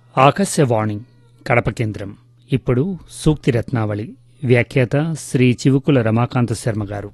ఆకాశవాణి కడప కేంద్రం ఇప్పుడు సూక్తి రత్నావళి వ్యాఖ్యాత శ్రీ చివుకుల రమాకాంత శర్మ గారు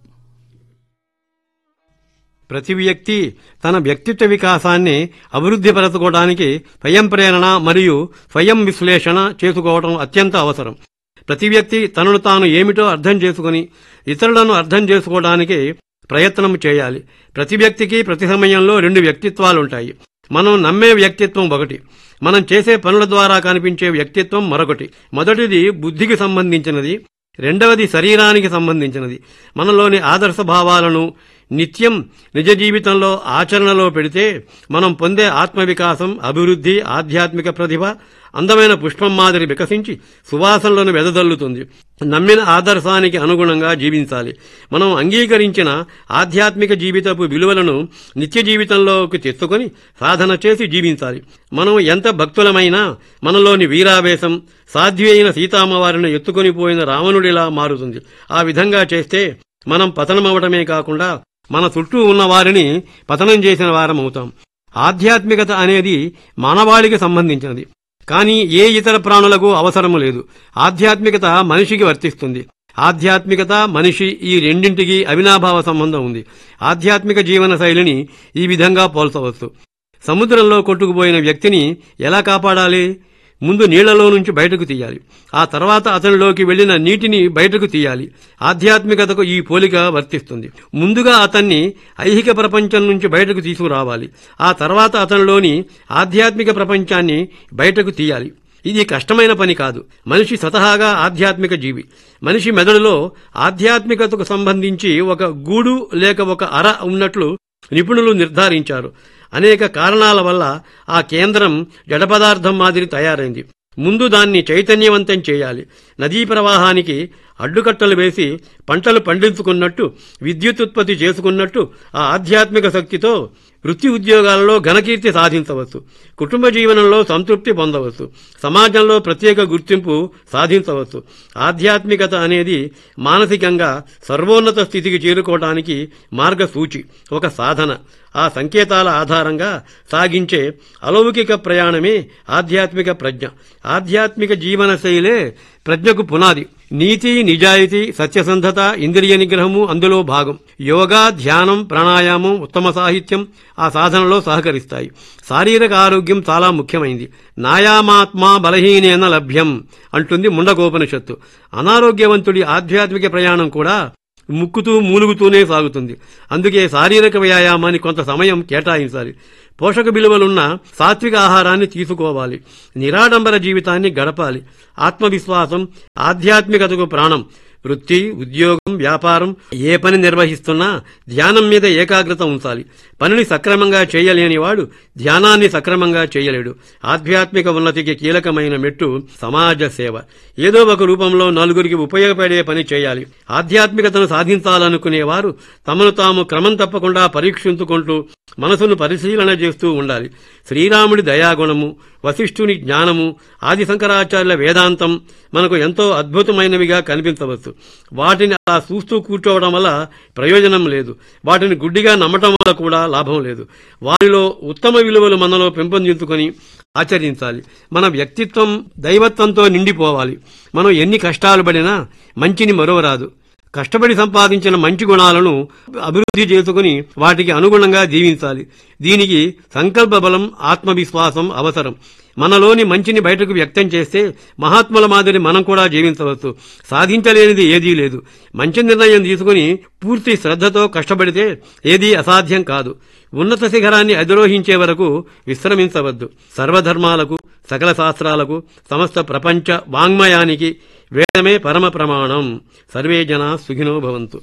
ప్రతి వ్యక్తి తన వ్యక్తిత్వ వికాసాన్ని అభివృద్ధిపరచుకోవడానికి స్వయం ప్రేరణ మరియు స్వయం విశ్లేషణ చేసుకోవడం అత్యంత అవసరం ప్రతి వ్యక్తి తనను తాను ఏమిటో అర్థం చేసుకుని ఇతరులను అర్థం చేసుకోవడానికి ప్రయత్నం చేయాలి ప్రతి వ్యక్తికి ప్రతి సమయంలో రెండు వ్యక్తిత్వాలుంటాయి మనం నమ్మే వ్యక్తిత్వం ఒకటి మనం చేసే పనుల ద్వారా కనిపించే వ్యక్తిత్వం మరొకటి మొదటిది బుద్ధికి సంబంధించినది రెండవది శరీరానికి సంబంధించినది మనలోని ఆదర్శ భావాలను నిత్యం నిజ జీవితంలో ఆచరణలో పెడితే మనం పొందే ఆత్మవికాసం అభివృద్ధి ఆధ్యాత్మిక ప్రతిభ అందమైన పుష్పం మాదిరి వికసించి సువాసనలను వెదజల్లుతుంది నమ్మిన ఆదర్శానికి అనుగుణంగా జీవించాలి మనం అంగీకరించిన ఆధ్యాత్మిక జీవితపు విలువలను నిత్య జీవితంలోకి తెచ్చుకొని సాధన చేసి జీవించాలి మనం ఎంత భక్తులమైనా మనలోని వీరావేశం సాధ్వి అయిన సీతామ్మవారిని ఎత్తుకొని పోయిన రావణుడిలా మారుతుంది ఆ విధంగా చేస్తే మనం పతనమవటమే కాకుండా మన చుట్టూ ఉన్న వారిని పతనం చేసిన వారం అవుతాం ఆధ్యాత్మికత అనేది మానవాళికి సంబంధించినది కానీ ఏ ఇతర ప్రాణులకు అవసరము లేదు ఆధ్యాత్మికత మనిషికి వర్తిస్తుంది ఆధ్యాత్మికత మనిషి ఈ రెండింటికి అవినాభావ సంబంధం ఉంది ఆధ్యాత్మిక జీవన శైలిని ఈ విధంగా పోల్చవచ్చు సముద్రంలో కొట్టుకుపోయిన వ్యక్తిని ఎలా కాపాడాలి ముందు నీళ్లలో నుంచి బయటకు తీయాలి ఆ తర్వాత అతనిలోకి వెళ్లిన నీటిని బయటకు తీయాలి ఆధ్యాత్మికతకు ఈ పోలిక వర్తిస్తుంది ముందుగా అతన్ని ఐహిక ప్రపంచం నుంచి బయటకు తీసుకురావాలి ఆ తర్వాత అతనిలోని ఆధ్యాత్మిక ప్రపంచాన్ని బయటకు తీయాలి ఇది కష్టమైన పని కాదు మనిషి స్వతహాగా ఆధ్యాత్మిక జీవి మనిషి మెదడులో ఆధ్యాత్మికతకు సంబంధించి ఒక గూడు లేక ఒక అర ఉన్నట్లు నిపుణులు నిర్ధారించారు అనేక కారణాల వల్ల ఆ కేంద్రం జడ పదార్థం మాదిరి తయారైంది ముందు దాన్ని చైతన్యవంతం చేయాలి నదీ ప్రవాహానికి అడ్డుకట్టలు వేసి పంటలు పండించుకున్నట్టు విద్యుత్ ఉత్పత్తి చేసుకున్నట్టు ఆ ఆధ్యాత్మిక శక్తితో వృత్తి ఉద్యోగాలలో ఘనకీర్తి సాధించవచ్చు కుటుంబ జీవనంలో సంతృప్తి పొందవచ్చు సమాజంలో ప్రత్యేక గుర్తింపు సాధించవచ్చు ఆధ్యాత్మికత అనేది మానసికంగా సర్వోన్నత స్థితికి చేరుకోవడానికి మార్గసూచి ఒక సాధన ఆ సంకేతాల ఆధారంగా సాగించే అలౌకిక ప్రయాణమే ఆధ్యాత్మిక ప్రజ్ఞ ఆధ్యాత్మిక జీవన శైలే ప్రజ్ఞకు పునాది నీతి నిజాయితీ సత్యసంధత ఇంద్రియ నిగ్రహము అందులో భాగం యోగా ధ్యానం ప్రాణాయామం ఉత్తమ సాహిత్యం ఆ సాధనలో సహకరిస్తాయి శారీరక ఆరోగ్యం చాలా ముఖ్యమైంది నాయామాత్మా బలహీనేన లభ్యం అంటుంది ముండగోపనిషత్తు అనారోగ్యవంతుడి ఆధ్యాత్మిక ప్రయాణం కూడా ముక్కుతూ మూలుగుతూనే సాగుతుంది అందుకే శారీరక వ్యాయామాన్ని కొంత సమయం కేటాయించాలి పోషక విలువలున్న సాత్విక ఆహారాన్ని తీసుకోవాలి నిరాడంబర జీవితాన్ని గడపాలి ఆత్మవిశ్వాసం ఆధ్యాత్మికతకు ప్రాణం వృత్తి ఉద్యోగం వ్యాపారం ఏ పని నిర్వహిస్తున్నా ధ్యానం మీద ఏకాగ్రత ఉంచాలి పనిని సక్రమంగా చేయలేని వాడు ధ్యానాన్ని సక్రమంగా చేయలేడు ఆధ్యాత్మిక ఉన్నతికి కీలకమైన మెట్టు సమాజ సేవ ఏదో ఒక రూపంలో నలుగురికి ఉపయోగపడే పని చేయాలి ఆధ్యాత్మికతను సాధించాలనుకునేవారు తమను తాము క్రమం తప్పకుండా పరీక్షించుకుంటూ మనసును పరిశీలన చేస్తూ ఉండాలి శ్రీరాముడి దయాగుణము వశిష్ఠుని జ్ఞానము ఆది శంకరాచార్యుల వేదాంతం మనకు ఎంతో అద్భుతమైనవిగా కనిపించవచ్చు వాటిని అలా చూస్తూ కూర్చోవడం వల్ల ప్రయోజనం లేదు వాటిని గుడ్డిగా నమ్మటం వల్ల కూడా లాభం లేదు వారిలో ఉత్తమ విలువలు మనలో పెంపొందించుకొని ఆచరించాలి మన వ్యక్తిత్వం దైవత్వంతో నిండిపోవాలి మనం ఎన్ని కష్టాలు పడినా మంచిని మరవరాదు కష్టపడి సంపాదించిన మంచి గుణాలను అభివృద్ధి చేసుకుని వాటికి అనుగుణంగా జీవించాలి దీనికి సంకల్ప బలం ఆత్మవిశ్వాసం అవసరం మనలోని మంచిని బయటకు వ్యక్తం చేస్తే మహాత్ముల మాదిరి మనం కూడా జీవించవచ్చు సాధించలేనిది ఏదీ లేదు మంచి నిర్ణయం తీసుకుని పూర్తి శ్రద్ధతో కష్టపడితే ఏదీ అసాధ్యం కాదు ఉన్నత శిఖరాన్ని అధిరోహించే వరకు విశ్రమించవద్దు సర్వధర్మాలకు సకల శాస్త్రాలకు సమస్త ప్రపంచ వాంగ్మయానికి వేదమే పరమ ప్రమాణం సర్వే జనా సుఖినో భవంతు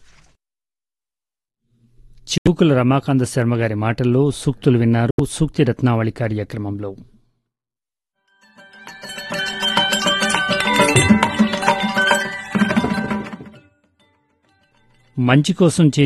చివుకుల రమాకాంత శర్మ గారి మాటల్లో సూక్తులు విన్నారు సూక్తి రత్నావళి కార్యక్రమంలో మంచి కోసం చేసే